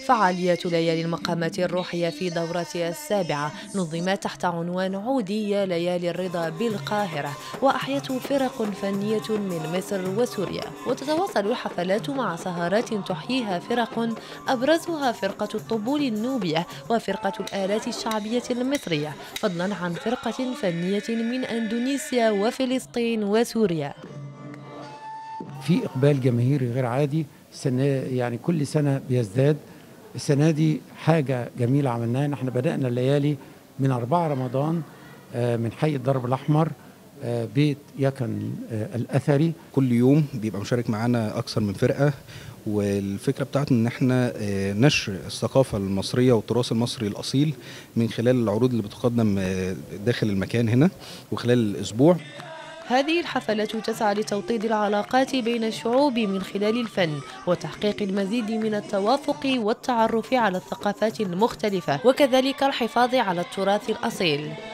فعاليات ليالي المقامات الروحية في دورتها السابعة نظمت تحت عنوان عودي يا ليالي الرضا بالقاهرة وأحيته فرق فنية من مصر وسوريا وتتواصل الحفلات مع سهرات تحييها فرق أبرزها فرقة الطبول النوبية وفرقة الآلات الشعبية المصرية فضلا عن فرقة فنية من أندونيسيا وفلسطين وسوريا في اقبال جماهيري غير عادي السنه يعني كل سنه بيزداد السنه دي حاجه جميله عملناها ان احنا بدانا الليالي من 4 رمضان آه، من حي الدرب الاحمر آه، بيت يكن آه، الاثري كل يوم بيبقى مشارك معانا اكثر من فرقه والفكره بتاعتنا ان احنا آه، نشر الثقافه المصريه والتراث المصري الاصيل من خلال العروض اللي بتقدم آه، داخل المكان هنا وخلال الاسبوع هذه الحفلات تسعى لتوطيد العلاقات بين الشعوب من خلال الفن وتحقيق المزيد من التوافق والتعرف على الثقافات المختلفة وكذلك الحفاظ على التراث الأصيل